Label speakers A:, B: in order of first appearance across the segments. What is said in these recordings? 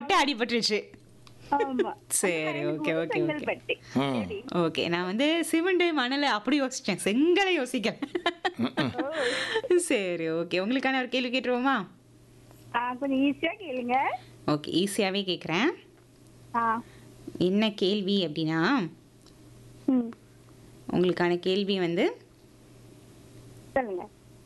A: பட்டு அடிபட்டுருச்சு
B: ஆமா
A: சரி ஓகே ஓகே ஓகே
B: செங்கல்பட்டு
C: ம்.
B: சரி.
A: ஓகே நான் வந்து சிமெண்ட் மணல் அப்படி யோசிச்சேன் செங்கலை யோசிக்கல சரி ஓகே உங்களுக்கான ஒரு கேள்வி கேட்டுருவோமா
B: ஆ, கொஞ்சம் ஈஸியா கேளுங்க
A: ஓகே ஈஸியாகவே கேட்குறேன்
B: ஆ
A: என்ன கேள்வி அப்படின்னா
B: ம்
A: உங்களுக்கான கேள்வி வந்து
B: சொல்லுங்க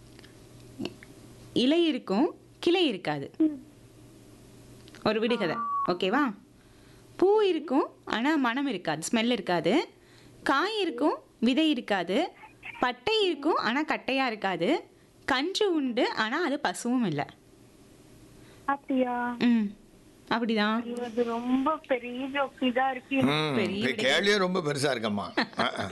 A: இலை இருக்கும் கிளை இருக்காது ஒரு விடுகதை ஓகேவா பூ இருக்கும் ஆனால் மனம் இருக்காது ஸ்மெல் இருக்காது காய் இருக்கும் விதை இருக்காது பட்டை இருக்கும் ஆனால் கட்டையாக இருக்காது கன்று உண்டு ஆனால் அது பசுவும் இல்லை
B: அப்படியா
A: ம் அப்படிதான்
B: ஐயோ, அது ரொம்ப பெரிய ஜோக்கு இதா இருக்கு
C: ம்,
A: பெரிய
C: இந்த கேள்வியே ரொம்ப பெருசா இருக்கம்மா ஆ, ஆ.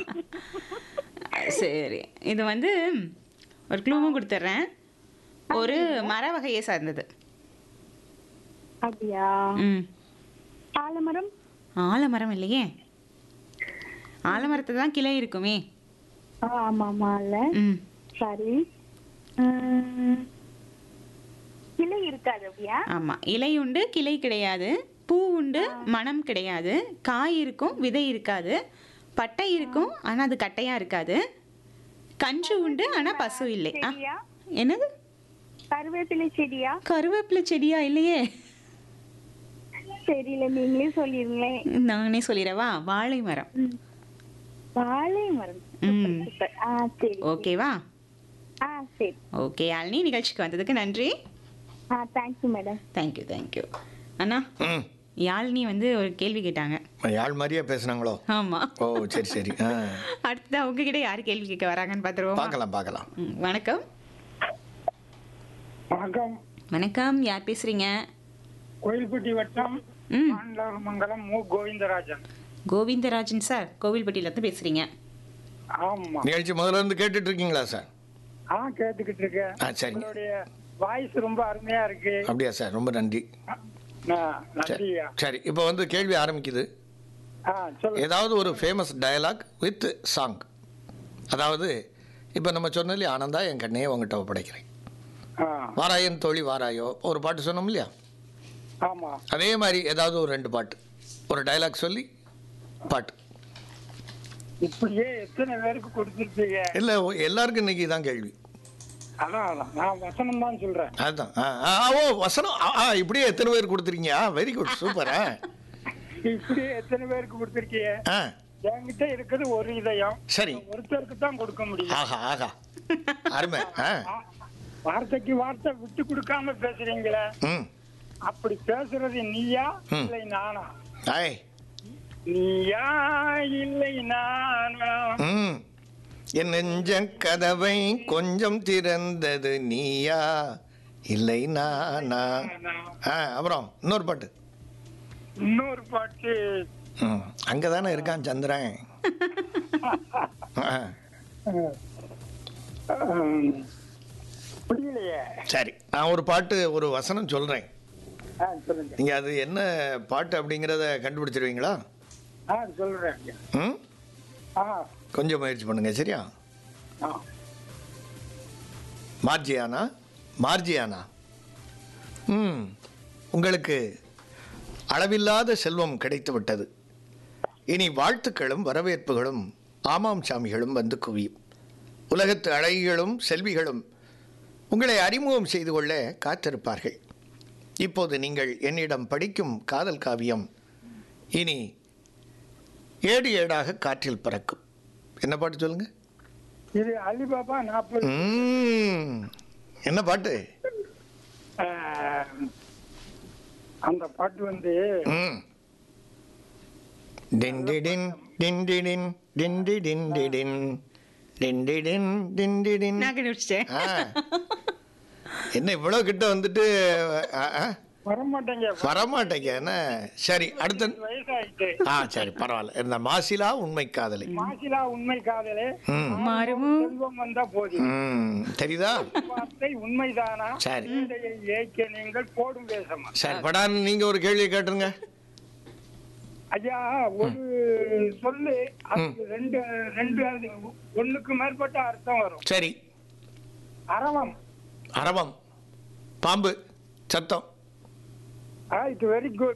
A: சரி இது வந்து ஒரு க்ளூவும் கொடுத்துட்றேன் ஒரு மர வகையை சார்ந்தது
B: அப்படியா
A: ம்
B: ஆலமரம்
A: ஆலமரம் இல்லையே ஆலமரத்துல தான் கிளை இருக்குமே
B: ஆ, ஆமா ஆமா இல்ல
A: ம்
B: சரி ம், கிளை இருக்காது அப்படியா
A: ஆமாம் இலை உண்டு கிளை கிடையாது பூ உண்டு மனம் கிடையாது காய் இருக்கும் விதை இருக்காது பட்டை இருக்கும் ஆனால் அது கட்டையாக இருக்காது கன்று உண்டு ஆனால் பசு இல்லை ஆ
B: செடியா
A: என்னது
B: கருவேப்பிலை செடியா
A: கருவேப்பிலை செடியா இல்லையே
B: தெரியல நீங்களே சொல்லிருங்களேன்
A: நானே சொல்லிடவா வாழை மரம்
B: ம். வாழை மரம்
A: ம்
B: சூப்பர் ஆ சரி
A: ஓகேவா
B: ஆ சரி
A: ஓகே யாழினி நிகழ்ச்சிக்கு வந்ததுக்கு நன்றி
B: ஆ தேங்க்யூ மேடம்
A: தேங்க்யூ தேங்க்யூ அண்ணா
C: ம்.
A: யாழினி வந்து ஒரு கேள்வி கேட்டாங்க
C: யாழ் மாதிரியே பேசுனாங்களோ
A: ஆமாம்
C: ஓ சரி சரி ஆ.
A: அடுத்ததா உங்ககிட்ட யார் கேள்வி கேட்க வராங்கன்னு பார்த்துருவோம்
C: பார்க்கலாம் பார்க்கலாம்
A: வணக்கம்
D: வணக்கம்
A: வணக்கம் யார் பேசுறீங்க
D: கோயில்பட்டி வட்டம்
A: ம்
D: மங்கலம் மு கோவிந்தராஜன்
A: கோவிந்தராஜன் சார் கோவில்பட்டியிலேருந்து பேசுறீங்க
D: ஆமா
C: நிகழ்ச்சி முதல்ல இருந்து கேட்டுட்டு இருக்கீங்களா சார்
D: ஆ கேட்டுக்கிட்டு இருக்கேன்
C: ஆ சரிங்க
D: உங்களுடைய வாய்ஸ் ரொம்ப அருமையா இருக்கு
C: அப்படியா சார் ரொம்ப நன்றி
D: ஆ,
C: சரி
D: நன்றியா
C: சரி இப்போ வந்து கேள்வி ஆரம்பிக்குது
D: ஆ சொல்லு
C: ஏதாவது ஒரு ஃபேமஸ் டயலாக் வித் சாங் அதாவது இப்போ நம்ம சொன்னோம் இல்லையா ஆனந்தா என் கண்ணையே உங்ககிட்ட ஒப்படைக்கிறேன்
D: ஆ,
C: வாராயன் தோழி வாராயோ ஒரு பாட்டு சொன்னோம் இல்லையா
D: ஆமா
C: அதே மாதிரி ஏதாவது ஒரு ரெண்டு பாட்டு ஒரு டயலாக் சொல்லி பாட்டு
D: இப்படியே எத்தனை பேருக்கு கொடுத்துருப்பீங்க
C: இல்லை எல்லாருக்கும் இன்னைக்கு தான் கேள்வி
D: அதான் அதான் நான் வசனம் தான் சொல்றேன்
C: அதுதான் ஆ ஆ, ஓ வசனம் ஆ, ஆ இப்படியே எத்தனை பேர் கொடுத்துருக்கீங்க வெரி குட் சூப்பர் ஆ
D: இப்படியே எத்தனை பேருக்கு கொடுத்துருக்கீங்க
C: ஆ
D: என்கிட்ட இருக்குது ஒரு இதயம்
C: சரி
D: ஒருத்தருக்கு தான் கொடுக்க முடியும்
C: ஆஹா ஆஹா அருமை ஆ
D: ஆ, வார்த்தைக்கு வார்த்தை விட்டு கொடுக்காம பேசுறீங்களே
C: ம்
D: அப்படி பேசுறது நீயா
C: ம்.
D: இல்லை நானா
C: ஆய்
D: நீயா இல்லை நானா
C: ம் என் நெஞ்ச கதவை கொஞ்சம் திறந்தது நீயா இல்லை நானா ஆ அப்புறம் இன்னொரு பாட்டு
D: இன்னொரு பாட்டு
C: ம் அங்கே தானே இருக்கான் சந்திரன் ஆ,
D: ஹம், புரியலையே
C: சரி நான் ஒரு பாட்டு ஒரு வசனம் சொல்கிறேன்
D: ஆ சொல்லுங்க
C: நீங்கள் அது என்ன பாட்டு அப்படிங்கிறத கண்டுபிடிச்சிருவீங்களா
D: ஆ சொல்றேன்
C: ம்
D: ஆ
C: கொஞ்சம் முயற்சி பண்ணுங்க சரியா
D: ஆ
C: மார்ஜியானா மார்ஜியானா ம் உங்களுக்கு அளவில்லாத செல்வம் கிடைத்து விட்டது இனி வாழ்த்துக்களும் வரவேற்புகளும் ஆமாம் சாமிகளும் வந்து குவியும் உலகத்து அழகிகளும் செல்விகளும் உங்களை அறிமுகம் செய்து கொள்ள காத்திருப்பார்கள் இப்போது நீங்கள் என்னிடம் படிக்கும் காதல் காவியம் இனி ஏடு ஏடாக காற்றில் பறக்கும் என்ன பாட்டு சொல்லுங்க
D: இது அலிபாபா நாற்பது
C: ம். என்ன பாட்டு
D: அந்த பாட்டு வந்து
C: ம். டிண்டிடின், டிண்டிடின், டிண்டிடிண்டிடின், டிண்டிடின், டிண்டிடின்.
A: நான் கண்டுபிடிச்சிட்டேன்
C: ஆ. என்ன இவ்வளவு கிட்ட வந்துட்டு ஆ, ஆ,
D: வரமாட்டேங்க
C: வரமாட்டேங்க என்ன சரி அடுத்த
D: வயசாயிட்டு
C: ஆ சரி பரவாயில்ல இந்த மாசிலா உண்மை காதலி
D: மாசிலா உண்மை காதலே
C: ம்
A: மாறுமோ
D: செல்வம் வந்தா போதும்
C: ம் தெரியுதா
D: வார்த்தை உண்மைதானா
C: சரி
D: மேடையை ஏய்க்க நீங்கள் போடும் வேஷமா
C: சரி படான்னு நீங்க ஒரு கேள்வி கேட்டுருங்க
D: ஐயா ஒரு சொல்லு அதுக்கு ரெண்டு ரெண்டு அது ஒண்ணுக்கு மேற்பட்ட அர்த்தம் வரும்
C: சரி
D: அரவம்
C: அரவம் பாம்பு சத்தம்
D: இட்ஸ் வெரி குட்